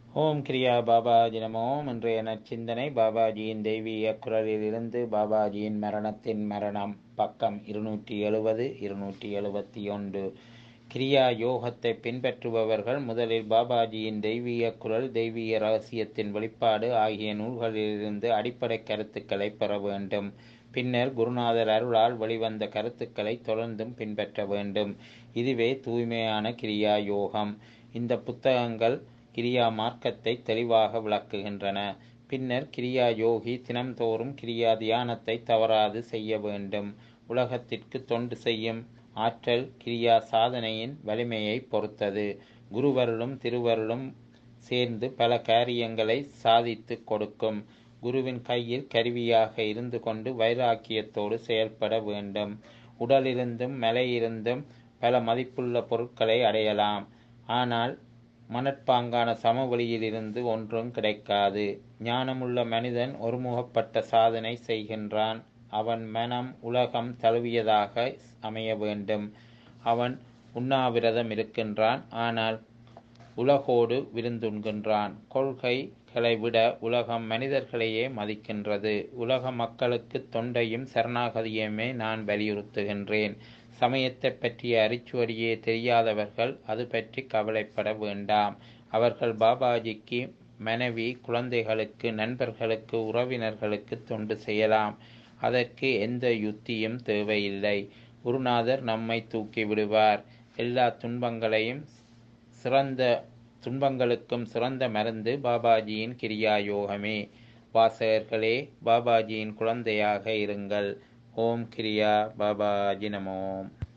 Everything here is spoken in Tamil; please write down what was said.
ஓம் கிரியா பாபாஜி நமோ இன்றைய நற்சிந்தனை பாபாஜியின் தெய்வீக குரலிலிருந்து பாபாஜியின் மரணத்தின் மரணம் பக்கம் இருநூற்றி எழுபது இருநூற்றி எழுபத்தி ஒன்று கிரியா யோகத்தை பின்பற்றுபவர்கள் முதலில் பாபாஜியின் தெய்வீக குரல் தெய்வீக ரகசியத்தின் வெளிப்பாடு ஆகிய நூல்களிலிருந்து அடிப்படை கருத்துக்களை பெற வேண்டும் பின்னர் குருநாதர் அருளால் வெளிவந்த கருத்துக்களை தொடர்ந்தும் பின்பற்ற வேண்டும் இதுவே தூய்மையான கிரியா யோகம் இந்த புத்தகங்கள் கிரியா மார்க்கத்தை தெளிவாக விளக்குகின்றன பின்னர் கிரியா யோகி தினம்தோறும் கிரியா தியானத்தை தவறாது செய்ய வேண்டும் உலகத்திற்கு தொண்டு செய்யும் ஆற்றல் கிரியா சாதனையின் வலிமையை பொறுத்தது குருவருளும் திருவருளும் சேர்ந்து பல காரியங்களை சாதித்து கொடுக்கும் குருவின் கையில் கருவியாக இருந்து கொண்டு வைராக்கியத்தோடு செயல்பட வேண்டும் உடலிருந்தும் மலையிருந்தும் பல மதிப்புள்ள பொருட்களை அடையலாம் ஆனால் மனப்பாங்கான சமவெளியிலிருந்து ஒன்றும் கிடைக்காது ஞானமுள்ள மனிதன் ஒருமுகப்பட்ட சாதனை செய்கின்றான் அவன் மனம் உலகம் தழுவியதாக அமைய வேண்டும் அவன் உண்ணாவிரதம் இருக்கின்றான் ஆனால் உலகோடு விருந்துண்கின்றான் கொள்கைகளை விட உலகம் மனிதர்களையே மதிக்கின்றது உலக மக்களுக்கு தொண்டையும் சரணாகதியுமே நான் வலியுறுத்துகின்றேன் சமயத்தை பற்றிய அரிச்சுவடியே தெரியாதவர்கள் அது பற்றி கவலைப்பட வேண்டாம் அவர்கள் பாபாஜிக்கு மனைவி குழந்தைகளுக்கு நண்பர்களுக்கு உறவினர்களுக்கு தொண்டு செய்யலாம் அதற்கு எந்த யுத்தியும் தேவையில்லை குருநாதர் நம்மை தூக்கி விடுவார் எல்லா துன்பங்களையும் சிறந்த துன்பங்களுக்கும் சிறந்த மருந்து பாபாஜியின் கிரியா யோகமே வாசகர்களே பாபாஜியின் குழந்தையாக இருங்கள் ஓம் கிரியா பாபாஜி நமோம்